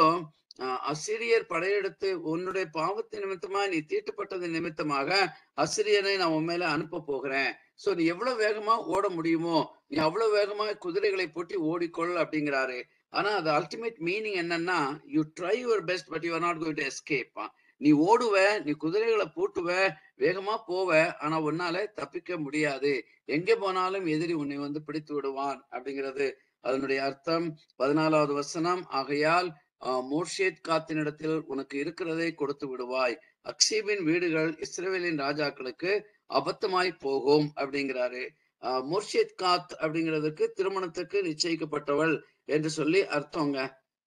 அசிரியர் படையெடுத்து உன்னுடைய பாவத்தின் நிமித்தமா நீ தீட்டுப்பட்டது நிமித்தமாக அசிரியனை நான் உன் மேல அனுப்ப போகிறேன் சோ நீ எவ்வளவு வேகமா ஓட முடியுமோ நீ அவ்வளவு வேகமா குதிரைகளை பூட்டி ஓடிக்கொள் அப்படிங்கிறாரு ஆனா அது அல்டிமேட் மீனிங் என்னன்னா you try your best but you are not going to escape நீ ஓடுவ நீ குதிரைகளை பூட்டுவ வேகமா போவ ஆனா உன்னால தப்பிக்க முடியாது எங்க போனாலும் எதிரி உன்னை வந்து பிடித்து விடுவான் அப்படிங்கிறது அதனுடைய அர்த்தம் பதினாலாவது வசனம் ஆகையால் ஆஹ், மோர்ஷேத் காத்தினிடத்தில் உனக்கு இருக்கிறதை கொடுத்து விடுவாய் அக்ஷீபின் வீடுகள் இஸ்ரவேலின் ராஜாக்களுக்கு அபத்தமாய் போகும் அப்படிங்கிறாரு ஆஹ், மோர்ஷேத் காத் அப்படிங்கிறதுக்கு திருமணத்துக்கு நிச்சயிக்கப்பட்டவள் என்று சொல்லி அர்த்தங்க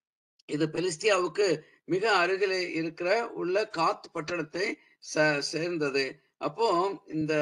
இது பெலிஸ்தியாவுக்கு மிக அருகிலே இருக்கிற உள்ள காத் பட்டணத்தை ச- சேர்ந்தது அப்போ இந்த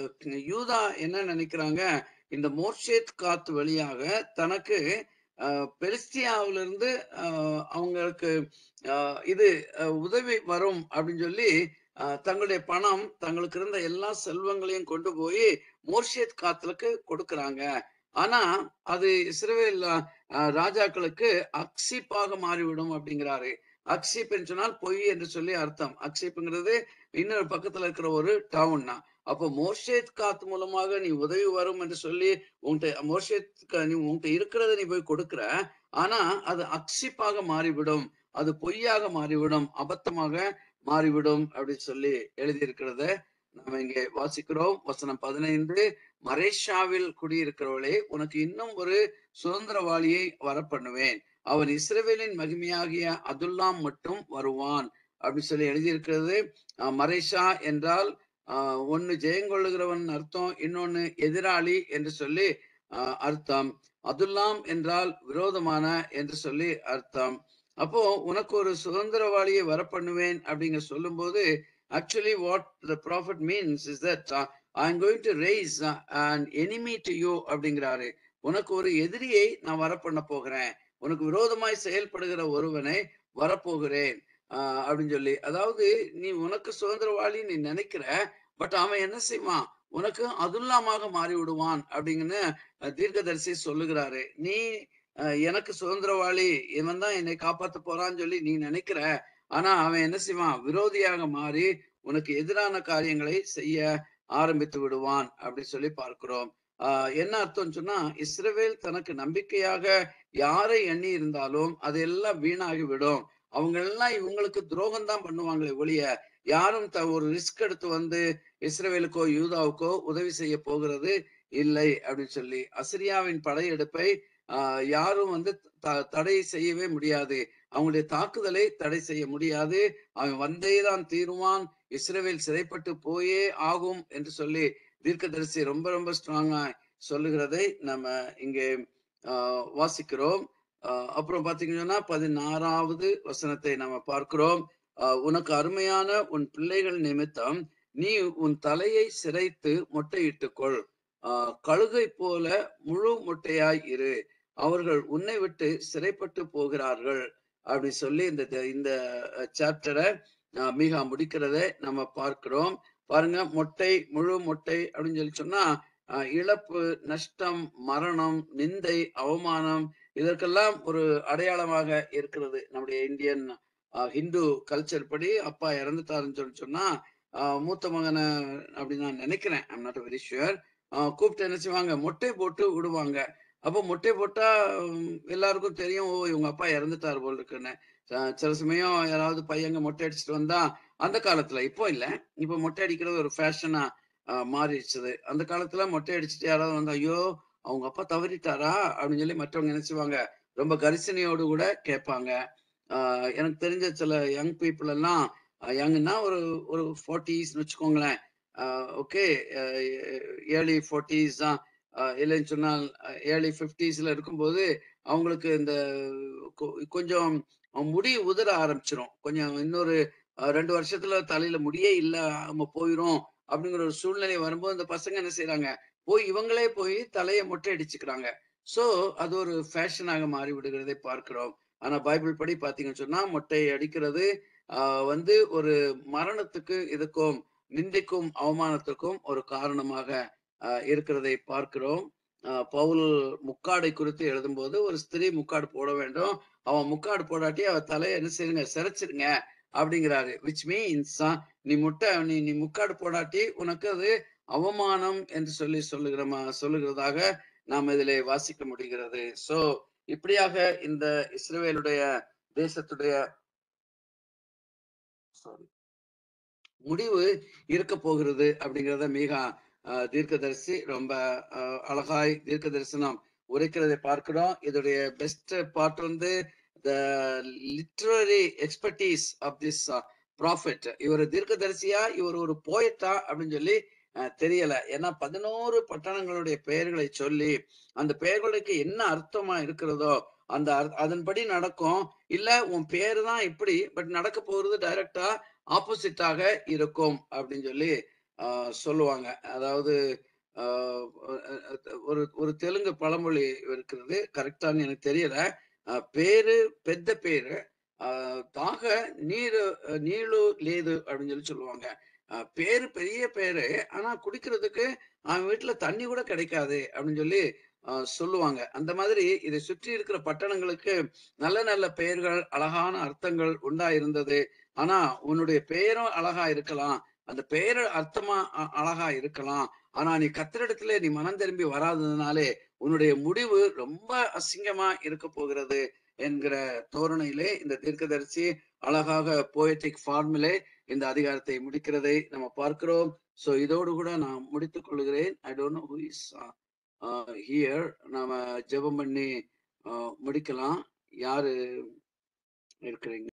யூதா என்ன நினைக்கிறாங்க இந்த மோர்ஷேத் காத் வழியாக தனக்கு ஆஹ், பெலிஸ்தியாவிலிருந்து ஆஹ், அவங்களுக்கு ஆஹ், இது ஆஹ், உதவி வரும் அப்படின்னு சொல்லி ஆஹ், தங்களுடைய பணம் தங்களுக்கு இருந்த எல்லா செல்வங்களையும் கொண்டு போய் மோர்ஷேத் காத்துலுக்கு கொடுக்கறாங்க ஆனா அது இஸ்ரவேல் ஆஹ், ராஜாக்களுக்கு அக்சிப்பாக மாறிவிடும் அப்படிங்கிறாரு அக்சிப் என்று சொன்னால் பொய் என்று சொல்லி அர்த்தம் அக்சிப்ங்கிறது இன்னொரு பக்கத்துல இருக்கிற ஒரு டவுன் தான் அப்போ மோர்ஷேத் காத் மூலமாக நீ உதவி வரும் என்று சொல்லி உன்கிட்ட மோர்ஷேத் கா- நீ உன்கிட்ட இருக்கிறத நீ போய் கொடுக்கிற ஆனா அது அக்சிப்பாக மாறிவிடும் அது பொய்யாக மாறிவிடும் அபத்தமாக மாறிவிடும் அப்படின்னு சொல்லி எழுதியிருக்கிறத நம்ம இங்கே வாசிக்கிறோம் வசனம் பதினைந்து மரேஷாவில் குடியிருக்கிறவளே உனக்கு இன்னும் ஒரு சுதந்திரவாளியை வரப்பண்ணுவேன் அவன் இஸ்ரவேலின் மகிமையாகிய அதுல்லாம் மட்டும் வருவான் அப்படின்னு சொல்லி எழுதியிருக்கிறது அஹ் மரேஷா என்றால் ஆஹ் ஒன்னு ஜெயங்கொள்ளுகிறவன் அர்த்தம் இன்னொன்னு எதிராளி என்று சொல்லி ஆஹ் அர்த்தம் அதுல்லாம் என்றால் விரோதமான என்று சொல்லி அர்த்தம் அப்போ உனக்கு ஒரு சுதந்திரவாளியை வரப்பண்ணுவேன் அப்படிங்க சொல்லும்போது actually what the prophet means is that I am going to raise and enemy to you அப்படிங்கிறாரு உனக்கு ஒரு எதிரியை நான் வரப்பண்ண போகிறேன் உனக்கு விரோதமாய் செயல்படுகிற ஒருவனை வரப்போகிறேன் ஆஹ் அப்படின்னு சொல்லி அதாவது நீ உனக்கு சுதந்திரவாளி நீ நினைக்கிற பட் அவன் என்ன செய்வான் உனக்கு அதுல்லாமாக மாறி விடுவான் அப்படிங்கன்னு அஹ், தீர்க்கதரிசி சொல்லுகிறாரு நீ அஹ், எனக்கு சுதந்திரவாளி இவன் தான் என்னை காப்பாத்த போறான்னு சொல்லி நீ நினைக்கிற ஆனா அவன் என்ன செய்வான் விரோதியாக மாறி உனக்கு எதிரான காரியங்களை செய்ய ஆரம்பித்து விடுவான் அப்படி சொல்லி பார்க்கிறோம் ஆஹ் என்ன அர்த்தம் சொன்னா இஸ்ரவேல் தனக்கு நம்பிக்கையாக யாரை எண்ணி இருந்தாலும் அதெல்லாம் வீணாகி விடும் அவங்க எல்லாம் இவங்களுக்கு துரோகம் தான் பண்ணுவாங்களே ஒழிய யாரும் த ஒரு ரிஸ்க் எடுத்து வந்து இஸ்ரவேலுக்கோ யூதாவுக்கோ உதவி செய்ய போகிறது இல்லை அப்படின்னு சொல்லி அசிரியாவின் படையெடுப்பை ஆஹ் யாரும் வந்து த- தடை செய்யவே முடியாது அவங்களுடைய தாக்குதலை தடை செய்ய முடியாது அவன் வந்தே தான் தீருவான் இஸ்ரவேல் சிறைப்பட்டு போயே ஆகும் என்று சொல்லி தீர்க்கதரிசி ரொம்ப ரொம்ப ஸ்ட்ராங்கா சொல்லுகிறதை நம்ம இங்கே ஆஹ் வாசிக்கிறோம் ஆஹ் அப்புறம் பாத்தீங்கன்னா பதினாறாவது வசனத்தை நம்ம பார்க்கிறோம் ஆஹ் உனக்கு அருமையான உன் பிள்ளைகள் நிமித்தம் நீ உன் தலையை சிரைத்து மொட்டையிட்டுக்கொள் ஆஹ் கழுகை போல முழு மொட்டையாய் இரு அவர்கள் உன்னை விட்டு சிறைப்பட்டு போகிறார்கள் அப்படி சொல்லி இந்த இந்த சாப்டரை மிக முடிக்கிறதை நம்ம பார்க்கிறோம் பாருங்க மொட்டை முழு மொட்டை அப்படின்னு சொல்லி சொன்னா ஆஹ் இழப்பு நஷ்டம் மரணம் நிந்தை அவமானம் இதற்கெல்லாம் ஒரு அடையாளமாக இருக்கிறது நம்முடைய இந்தியன் ஆஹ் ஹிந்து கல்ச்சர் படி அப்பா இறந்துட்டாருன்னு சொல்லி சொன்னா ஆஹ் மூத்த மகனை அப்படின்னு நான் நினைக்கிறேன் ஐம் நாட் வெரி ஷுர் கூப்பிட்டு என்ன செய்வாங்க மொட்டை போட்டு விடுவாங்க அப்போ மொட்டை போட்டா உம், எல்லாருக்கும் தெரியும் ஓ இவங்க அப்பா இறந்துட்டார் போல் இருக்குன்னு ச- சில சமயம் யாராவது பையங்க மொட்டை அடிச்சுட்டு வந்தா அந்த காலத்துல இப்போ இல்ல இப்போ மொட்டை அடிக்கிறது ஒரு ஃபேஷனா மாறிடுச்சுது அந்த காலத்துல மொட்டை அடிச்சுட்டு யாராவது வந்து ஐயோ அவங்க அப்பா தவறிட்டாரா அப்படின்னு சொல்லி மற்றவங்க நினைச்சுவாங்க ரொம்ப கரிசனையோடு கூட கேட்பாங்க ஆஹ் எனக்கு தெரிஞ்ச சில யங் பீப்புள் எல்லாம் யங்னா ஒரு ஒரு ஃபார்ட்டிஸ்னு வச்சுக்கோங்களேன் ஓகே ஏர்லி ஃபார்ட்டிஸ் தான் ஆஹ் இல்லைன்னு சொன்னால் ஏர்லி ஃபிஃப்டிஸ்ல இருக்கும்போது அவங்களுக்கு இந்த கொ- கொஞ்சம் முடி உதற ஆரம்பிச்சிரும் கொஞ்சம் இன்னொரு ஆஹ் ரெண்டு வருஷத்துல தலையில முடியே இல்லாம போயிரும் அப்படிங்கிற ஒரு சூழ்நிலை வரும்போது இந்த பசங்க என்ன செய்றாங்க போய் இவங்களே போய் தலையை மொட்டை அடிச்சுக்கிறாங்க சோ அது ஒரு ஃபேஷனாக மாறி விடுகிறதை பார்க்கிறோம் ஆனா பைபிள் படி பாத்தீங்கன்னு சொன்னா மொட்டை அடிக்கிறது ஆஹ் வந்து ஒரு மரணத்துக்கு இதுக்கும் நிந்தைக்கும் அவமானத்துக்கும் ஒரு காரணமாக ஆஹ் இருக்கிறதை பார்க்கிறோம் ஆஹ் பவுல் முக்காடை குறித்து எழுதும்போது ஒரு ஸ்திரீ முக்காடு போட வேண்டும் அவன் முக்காடு போடாட்டி அவ தலையை என்ன செய்யுங்க சிரைச்சிருங்க அப்படிங்கிறாரு விச் மீன்ஸ் நீ முட்டை நீ நீ முக்காடு போடாட்டி உனக்கு அது அவமானம் என்று சொல்லி சொல்லுகிற மா- சொல்லுகிறதாக நாம் இதிலே வாசிக்க முடிகிறது சோ இப்படியாக இந்த இஸ்ரவேலுடைய தேசத்துடைய sorry, முடிவு இருக்க போகிறது அப்படிங்கிறத மிக ஆஹ், தீர்க்கதரிசி ரொம்ப ஆஹ், அழகாய் தீர்க்க தரிசனம் உரைக்கிறதை பார்க்கிறோம் இதோடைய பெஸ்ட் பார்ட் வந்து the literary expertise of this prophet இவர் தீர்க்கதரிசியா இவர் ஒரு போயட்டா அப்படின்னு சொல்லி அஹ், தெரியல ஏன்னா பதினோரு பட்டணங்களுடைய பெயர்களை சொல்லி அந்த பெயர்களுக்கு என்ன அர்த்தமா இருக்கிறதோ அந்த அர்- அதன்படி நடக்கும் இல்ல உன் பேரு தான் இப்படி பட் நடக்க போறது டைரக்டா ஆப்போசிட்டாக இருக்கும் அப்படின்னு சொல்லி ஆஹ், சொல்லுவாங்க அதாவது ஆஹ், ஒரு ஒரு தெலுங்கு பழமொழி இருக்கிறது கரெக்டான்னு எனக்கு தெரியல ஆஹ், பேரு பெத்த பேரு ஆஹ், தாக நீரு நீளு லேது அப்படின்னு சொல்லி சொல்லுவாங்க ஆஹ், பேரு பெரிய பேரு ஆனா குடிக்கிறதுக்கு அவன் வீட்டுல தண்ணி கூட கிடைக்காது அப்படின்னு சொல்லி ஆஹ், சொல்லுவாங்க அந்த மாதிரி இதை சுற்றி இருக்கிற பட்டணங்களுக்கு நல்ல நல்ல பெயர்கள் அழகான அர்த்தங்கள் உண்டா இருந்தது ஆனா உன்னுடைய பெயரும் அழகா இருக்கலாம் அந்த பெயர் அர்த்தமா அ- அழகா இருக்கலாம் ஆனா நீ கத்திரிடத்துல நீ மனம் திரும்பி வராததுனாலே உன்னுடைய முடிவு ரொம்ப அசிங்கமா இருக்க போகிறது என்கிற தோரணையிலே இந்த தீர்க்கதரிசி அழகாக போயட்டிக் ஃபார்மிலே இந்த அதிகாரத்தை முடிக்கிறதை நம்ம பார்க்கிறோம் சோ இதோடு கூட நான் முடித்துக் கொள்கிறேன் I don't know who is here நாம ஜெபம் பண்ணி ஆஹ் முடிக்கலாம் யாரு இருக்கிறீங்க